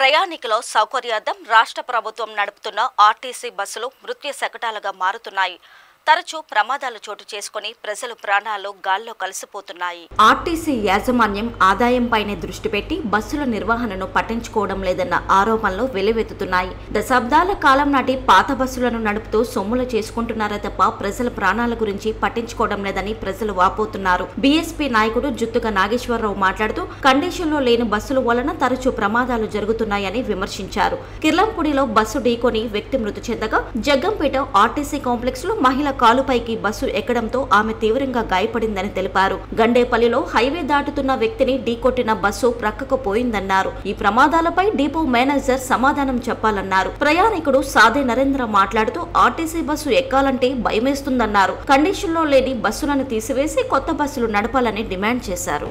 ప్రయాణికుల సౌకర్యార్థం రాష్ట్ర ప్రభుత్వం నడుపుతున్న ఆర్టీసీ బస్సులు మృత్యు శకటాలుగా మారుతున్నాయి తరచూ ప్రమాదాలు చోటు చేసుకుని ప్రజలు ప్రాణాలు గాల్లో కలిసిపోతున్నాయి ఆర్టీసీ యాజమాన్యం ఆదాయంపైనే దృష్టి పెట్టి బస్సుల నిర్వహణను పట్టించుకోవడం లేదన్న ఆరోపణలు వెల్లువెత్తుతున్నాయి దశాబ్దాల కాలం నాటి పాత బస్సులను నడుపుతూ సొమ్ములు చేసుకుంటున్నారే తప్ప ప్రజల ప్రాణాల గురించి పట్టించుకోవడం లేదని ప్రజలు వాపోతున్నారు బీఎస్పీ నాయకుడు జుత్తుక నాగేశ్వరరావు మాట్లాడుతూ కండిషన్లో లేని బస్సుల వలన తరచూ ప్రమాదాలు జరుగుతున్నాయని విమర్శించారు కిర్లంపూడిలో బస్సు ఢీకొని వ్యక్తి మృతి చెందగా జగ్గంపేట ఆర్టీసీ కాంప్లెక్స్ లో మహిళ కాలుపైకి బస్సు ఎక్కడంతో ఆమె తీవ్రంగా గాయపడిందని తెలిపారు గండేపల్లిలో హైవే దాటుతున్న వ్యక్తిని ఢీకొట్టిన బస్సు ప్రక్కకు పోయిందన్నారు ఈ ప్రమాదాలపై డిపో మేనేజర్ సమాధానం చెప్పాలన్నారు ప్రయాణికుడు సాదే నరేంద్ర మాట్లాడుతూ ఆర్టీసీ బస్సు ఎక్కాలంటే భయమేస్తుందన్నారు కండిషన్లో లేని బస్సులను తీసివేసి కొత్త బస్సులు నడపాలని డిమాండ్ చేశారు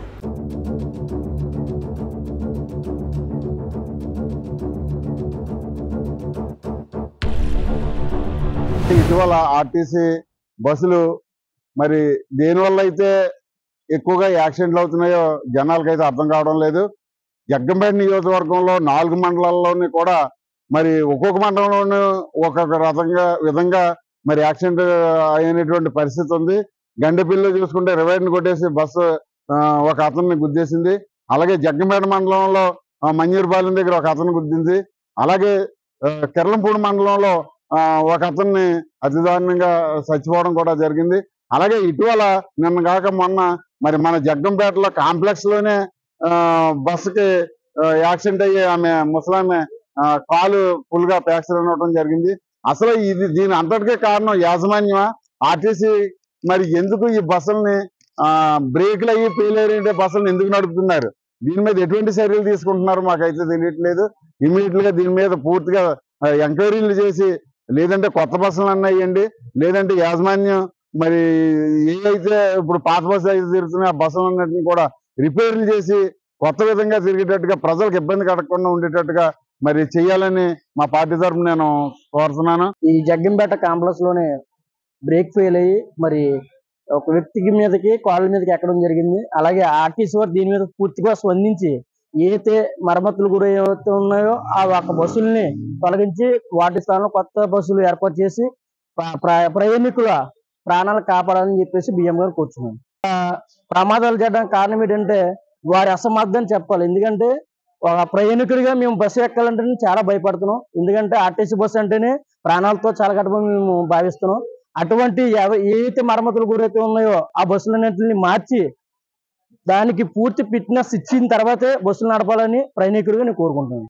ఇటీవల ఆర్టీసీ బస్సులు మరి దేనివల్ల అయితే ఎక్కువగా యాక్సిడెంట్లు అవుతున్నాయో జనాలకైతే అర్థం కావడం లేదు జగ్గంపేట నియోజకవర్గంలో నాలుగు మండలాల్లోని కూడా మరి ఒక్కొక్క మండలంలోనూ ఒక్కొక్క రకంగా విధంగా మరి యాక్సిడెంట్ అయినటువంటి పరిస్థితి ఉంది గండిపిల్లి చూసుకుంటే రివైర్ని కొట్టేసి బస్సు ఆ, ఒక అతన్ని గుద్దేసింది అలాగే జగ్గంపేట మండలంలో ఆ, మంజూరుపాలెం దగ్గర ఒక అతను గుద్దింది అలాగే ఆ, కిర్లంపూడి మండలంలో ఆ, ఒక అతన్ని అతి దారుణంగా చచ్చిపోవడం కూడా జరిగింది అలాగే ఇటీవల నిన్న కాక మొన్న మరి మన జగ్గంపేటలో కాంప్లెక్స్ లోనే ఆ, బస్సుకి ఆ, యాక్సిడెంట్ అయ్యి ఆమె ముసలామె ఆ, కాలు ఫుల్ గా ఫ్రాక్చర్ అవ్వడం జరిగింది అసలు ఇది దీని అంతటికే కారణం యాజమాన్యమా ఆర్టీసీ మరి ఎందుకు ఈ బస్సుల్ని ఆ, బ్రేక్లు అయ్యి ఫెయిల్ అయ్యే బస్సులను ఎందుకు నడుపుతున్నారు దీని మీద ఎటువంటి చర్యలు తీసుకుంటున్నారు మాకైతే తెలియట్లేదు ఇమీడియట్ గా దీని మీద పూర్తిగా ఆ, ఎంక్వైరీలు చేసి లేదంటే కొత్త బస్సులు అన్న వేయండి లేదంటే యాజమాన్యం మరి ఏ అయితే ఇప్పుడు పాత బస్సు అయితే తిరుగుతున్నాయి ఆ బస్సులన్నింటినీ కూడా రిపేర్లు చేసి కొత్త విధంగా తిరిగేటట్టుగా ప్రజలకు ఇబ్బంది కలగకుండా ఉండేటట్టుగా మరి చేయాలని మా పార్టీ తరఫున నేను కోరుతున్నాను ఈ జగ్గంపేట కాంప్లెక్స్ లోనే బ్రేక్ ఫెయిల్ అయ్యి మరి ఒక వ్యక్తికి మీదకి కాళ్ళ మీదకి ఎక్కడం జరిగింది అలాగే ఆర్టీసీ వారు దీని మీద పూర్తిగా స్పందించి ఏదైతే మరమ్మతులు గురి ఏవైతే ఉన్నాయో ఆ ఒక బస్సుల్ని తొలగించి వాటి స్థానంలో కొత్త బస్సులు ఏర్పాటు చేసి ప్ర- ప్ర- ప్రయాణికుల ప్రాణాలు కాపాడాలని చెప్పేసి బియ్యం గారు కూర్చున్నాం ఆ, ప్రమాదాలు చేయడానికి కారణం ఏంటంటే వారి అసమర్థం చెప్పాలి ఎందుకంటే ఒక ప్రయాణికుడిగా మేము బస్సు ఎక్కాలంటే చాలా భయపడుతున్నాం ఎందుకంటే ఆర్టీసీ బస్సు అంటేనే ప్రాణాలతో చాలా కట్టమని మేము భావిస్తున్నాం అటువంటి ఎవ- ఏవైతే మరమ్మతులు గురైతే ఉన్నాయో ఆ బస్సులన్నింటిని మార్చి దానికి పూర్తి ఫిట్నెస్ ఇచ్చిన తర్వాతే బస్సులు నడపాలని ప్రయాణికుడిగా నేను కోరుకుంటున్నాను